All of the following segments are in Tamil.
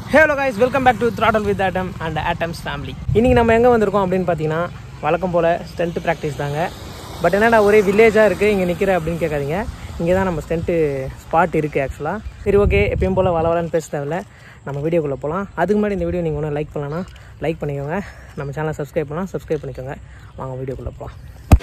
hello guys welcome back to travel with Atom and Atom's family இன்றைக்கி நம்ம எங்கே வந்திருக்கோம் அப்படின்னு பார்த்தீங்கன்னா வழக்கம் போல் ஸ்டென்ட் ப்ராக்டிஸ் தாங்க பட் என்னடா ஒரே வில்லேஜாக இருக்குது இங்கே நிற்கிற அப்படின்னு கேட்காதீங்க இங்கே தான் நம்ம ஸ்டென்ட்டு ஸ்பாட் இருக்குது ஆக்சுவலாக சரி ஓகே எப்பயும் போல் வளவலன்னு பேச தேவையில்ல நம்ம வீடியோக்குள்ளே போகலாம் அதுக்கு முன்னாடி இந்த வீடியோ நீங்கள் ஒன்றும் லைக் பண்ணலன்னா லைக் பண்ணிக்கோங்க நம்ம சேனலை சப்ஸ்கிரைப் பண்ணலாம் சப்ஸ்கிரைப் பண்ணிக்கோங்க வாங்க வீடியோக்குள்ளே போகலாம்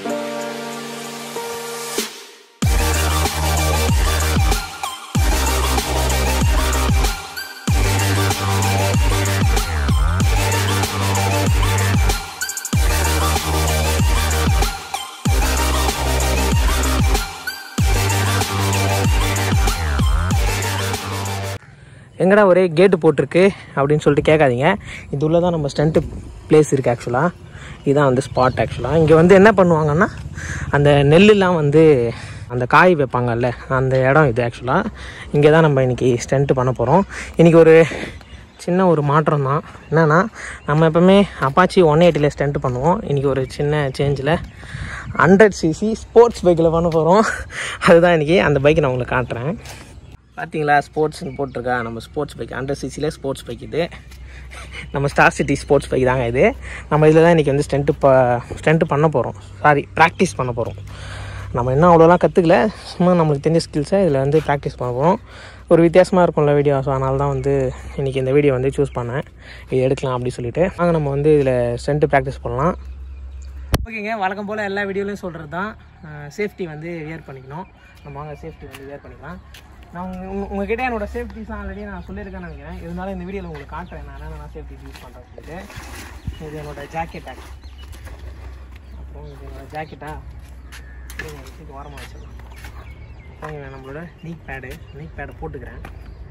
எங்கடா ஒரே கேட்டு போட்டிருக்கு அப்படின்னு சொல்லிட்டு கேட்காதீங்க இது உள்ள தான் நம்ம ஸ்டண்ட்டு பிளேஸ் இருக்குது ஆக்சுவலாக இதுதான் வந்து ஸ்பாட் ஆக்சுவலாக இங்கே வந்து என்ன பண்ணுவாங்கன்னா அந்த நெல்லுலாம் வந்து அந்த காய் வைப்பாங்கல்ல அந்த இடம் இது ஆக்சுவலாக இங்கே தான் நம்ம இன்றைக்கி ஸ்டண்ட்டு பண்ண போகிறோம் இன்றைக்கி ஒரு சின்ன ஒரு மாற்றம் தான் என்னென்னா நம்ம எப்போவுமே அப்பாச்சி ஒன் எயிட்டியில் ஸ்டண்ட் பண்ணுவோம் இன்றைக்கி ஒரு சின்ன சேஞ்சில் ஹண்ட்ரட் சிசி ஸ்போர்ட்ஸ் பைக்கில் பண்ண போகிறோம் அதுதான் இன்றைக்கி அந்த பைக்கை நான் உங்களுக்கு காட்டுறேன் பார்த்தீங்களா ஸ்போர்ட்ஸ்னு போட்டிருக்கா நம்ம ஸ்போர்ட்ஸ் பைக் ஹண்ட்ரட் சிசியில் ஸ்போர்ட்ஸ் பைக் இது நம்ம ஸ்டார் சிட்டி ஸ்போர்ட்ஸ் பைக் தாங்க இது நம்ம இதில் தான் இன்றைக்கி வந்து ஸ்டண்ட்டு ப ஸ்டண்ட்டு பண்ண போகிறோம் சாரி ப்ராக்டிஸ் பண்ண போகிறோம் நம்ம இன்னும் அவ்வளோலாம் கற்றுக்கல சும்மா நம்மளுக்கு தெரிஞ்ச ஸ்கில்ஸை இதில் வந்து ப்ராக்டிஸ் பண்ண போகிறோம் ஒரு வித்தியாசமாக இருக்கும்ல வீடியோ ஸோ அதனால தான் வந்து இன்றைக்கி இந்த வீடியோ வந்து சூஸ் பண்ணேன் இது எடுக்கலாம் அப்படின்னு சொல்லிட்டு வாங்க நம்ம வந்து இதில் ஸ்டண்ட்டு ப்ராக்டிஸ் பண்ணலாம் ஓகேங்க வழக்கம் போல் எல்லா வீடியோலையும் சொல்கிறது தான் சேஃப்டி வந்து வியர் பண்ணிக்கணும் நம்ம வாங்க சேஃப்டி வந்து வியர் பண்ணிக்கலாம் நான் உங்க உங்க- உங்ககிட்ட என்னோட சேஃப்டிஸ்லாம் ஆல்ரெடி நான் சொல்லியிருக்கேன்னு நினைக்கிறேன் இருந்தாலும் இந்த வீடியோவில் உங்களுக்கு காட்டுறேன் நான் என்னென்ன நான் சேஃப்டி யூஸ் பண்ணுறேன் சொல்லிட்டு இது என்னோட ஜாக்கெட் ஆக் அப்புறம் இது என்னோட ஜாக்கெட்டா இது ஓரமாக வச்சிடலாம் அப்புறம் இது நம்மளோட நீக் பேடு நீக் பேடை போட்டுக்கிறேன்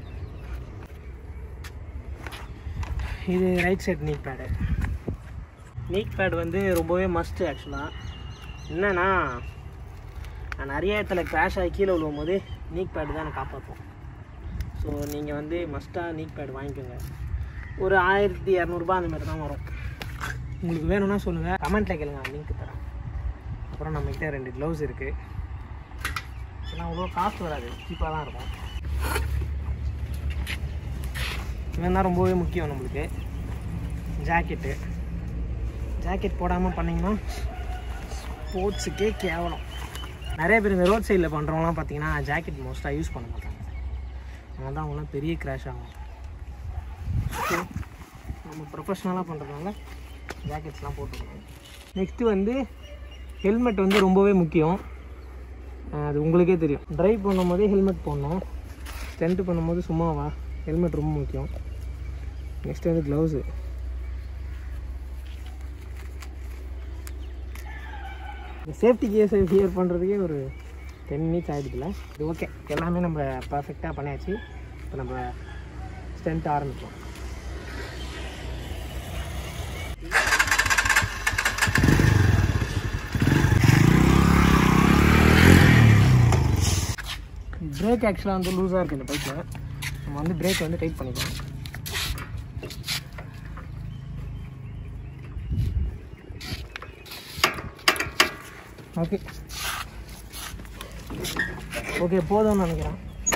இது right side knee pad knee pad வந்து ரொம்பவே மஸ்ட்டு ஆக்சுவலாக என்னன்னா நான் நிறைய இடத்துல கிராஷ் ஆகி கீழே விழுவும் போது நீக் பேடு தான் எனக்கு காப்பாற்றும் ஸோ நீங்கள் வந்து மஸ்ட்டாக நீக் பேட் வாங்கிக்கோங்க ஒரு ஆயிரத்தி இரநூறுபா அந்த மாதிரி தான் வரும் உங்களுக்கு வேணும்னா சொல்லுங்கள் கமெண்ட்டில் கேளுங்க லிங்க் தரேன் அப்புறம் நம்மக்கிட்ட ரெண்டு க்ளவுஸ் இருக்குது இதெல்லாம் அவ்வளோ காசு வராது சீப்பாக தான் இருக்கும் இவன் தான் ரொம்பவே முக்கியம் நம்மளுக்கு ஜாக்கெட்டு ஜாக்கெட் போடாமல் பண்ணிங்கன்னா ஸ்போர்ட்ஸுக்கே கேவலம் நிறைய பேர் இந்த ரோட் சைடில் பண்ணுறவங்களாம் பார்த்தீங்கன்னா ஜாக்கெட் மோஸ்ட்டாக யூஸ் பண்ண மாட்டாங்க அதனால தான் அவங்களாம் பெரிய கிராஷ் ஆகும் ஸோ நம்ம ப்ரொஃபஷ்னலாக பண்ணுறதுனால ஜாக்கெட்ஸ்லாம் போட்டுக்கணும் நெக்ஸ்ட்டு வந்து ஹெல்மெட் வந்து ரொம்பவே முக்கியம் அஹ் அது உங்களுக்கே தெரியும் ட்ரைவ் பண்ணும்போதே ஹெல்மெட் போடணும் ஸ்டென்ட் பண்ணும்போது சும்மாவா ஹெல்மெட் ரொம்ப முக்கியம் நெக்ஸ்ட் வந்து க்ளவுஸு இந்த சேஃப்டி கேஸை ஃபியர் பண்ணுறதுக்கே ஒரு டென் மினிட்ஸ் ஆகிடுதுல இது ஓகே எல்லாமே நம்ம பர்ஃபெக்டாக பண்ணியாச்சு இப்போ நம்ம ஸ்டென்ட் ஆரம்பிக்கலாம் பிரேக் ஆக்சுவலாக வந்து லூஸாக இருக்குது இந்த பைக்கில் நம்ம வந்து பிரேக் வந்து டைட் பண்ணிக்கலாம் ஓகே ஓகே போதும்னு நினைக்கிறேன்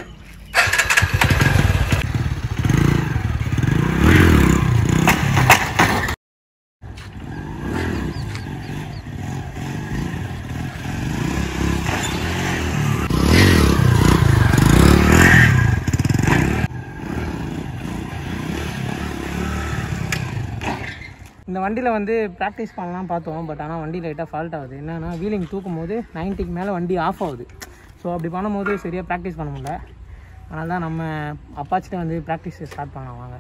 இந்த வண்டியில் வந்து ப்ராக்டிஸ் பண்ணலாம் பார்த்தோம் பட் ஆனால் வண்டி லைட்டாக ஃபால்ட் ஆகுது என்னன்னா வீலிங் தூக்கும் போது நைன்ட்டிக்கு மேலே வண்டி ஆஃப் ஆகுது ஸோ அப்படி பண்ணும்போது சரியாக ப்ராக்டிஸ் பண்ண முடியல அதனால தான் நம்ம அப்பாச்சிட்ட வந்து ப்ராக்டிஸ் ஸ்டார்ட் பண்ணலாம் வாங்க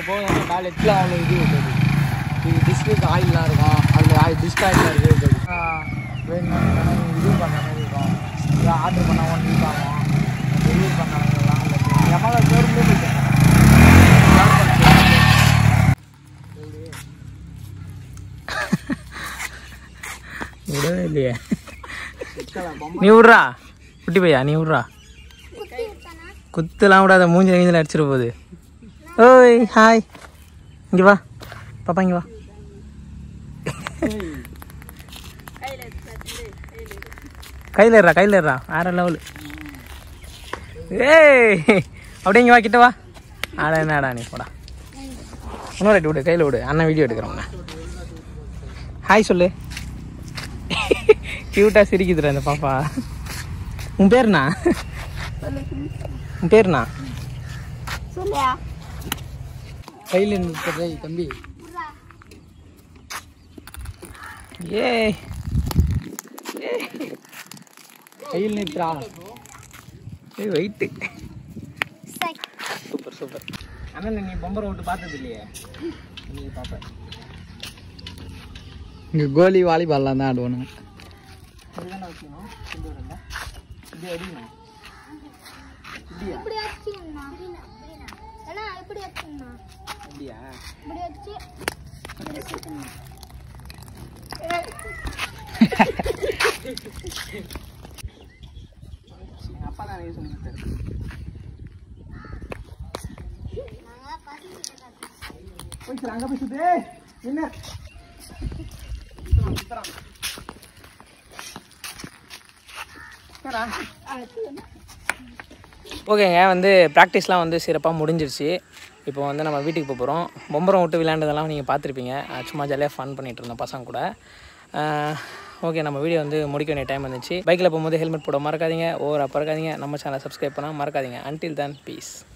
போகுது டாய்லெட்டில் அவ்வளோ இது இருக்காது இது டிஸ்க்கு ஆயிலெலாம் இருக்கும் அதில் ஆயில் டிஸ்க் ஆயிலாம் இருக்குது வேணும்னா இது பண்ணுற மாதிரி இருக்கும் இதை ஆர்டர் பண்ணால் ஒன் வீக் ஆகும் டெலிவரி பண்ணாங்கலாம் என் மகள் ஷோரூம்லேயே போயிட்டு விடவே இல்லையே நீ விட்றா குட்டி பையா நீ விட்றா குத்துலாம் விடாத மூஞ்சில கீஞ்சில அடிச்சிட போகுது ஓய் ஹாய் இங்கே வா பாப்பா இங்கே வா கையில் ஏறா கையில் ஏறா வேற லெவலு ஏய் அப்படியே இங்கே வா கிட்ட வா ஆட என்னடா நீ போடா இன்னொரு ரைட்டு விடு கையில் விடு அண்ணன் வீடியோ எடுக்கிறோம் ஹாய் சொல்லு க்யூட்டாக சிரிக்குதுடா இந்த பாப்பா உன் பேருண்ணா உன் பேருண்ணா கையில் நிறுத்துறதை தம்பி ஏ கையில் நிறுத்துறா ஏய் வெயிட்டு சூப்பர் சூப்பர் அண்ணன் நீ பம்பரை விட்டு பார்த்தது இல்லையே நீ பாப்ப இங்கே கோலி வாலிபால்லாம் தான் ஆடுவானுங்க இதுதானே வச்சுக்கணும் கொண்டு வரல இப்படி அடிக்கணும் இப்படி வச்சுக்கணும்ண்ணா ஏன்னா இப்படி வச்சுக்கணும்ண்ணா அப்படியா இப்படி வச்சு இப்படி சுத்தணும் எங்கள் அப்பா தான் சொல்லி கொடுத்தாரு நாங்கள் பசங்க போய் சார் அங்கே போய் சுத்து என்ன ஓகேங்க வந்து ப்ராக்டிஸ்லாம் வந்து சிறப்பாக முடிஞ்சிருச்சு இப்போ வந்து நம்ம வீட்டுக்கு போக போகிறோம் பொம்பரம் விட்டு விளையாண்டதெல்லாம் நீங்கள் பார்த்துருப்பீங்க அஹ் சும்மா ஜாலியாக ஃபன் பண்ணிட்டு இருந்தோம் பசங்க கூட ஓகே நம்ம வீடியோ வந்து முடிக்க வேண்டிய டைம் வந்துச்சு பைக்கில் போகும்போது ஹெல்மெட் போட மறக்காதீங்க ஓவராக பறக்காதீங்க நம்ம சேனலை சப்ஸ்கிரைப் பண்ணால் மறக்காதீங்க அன்டில் then பீஸ்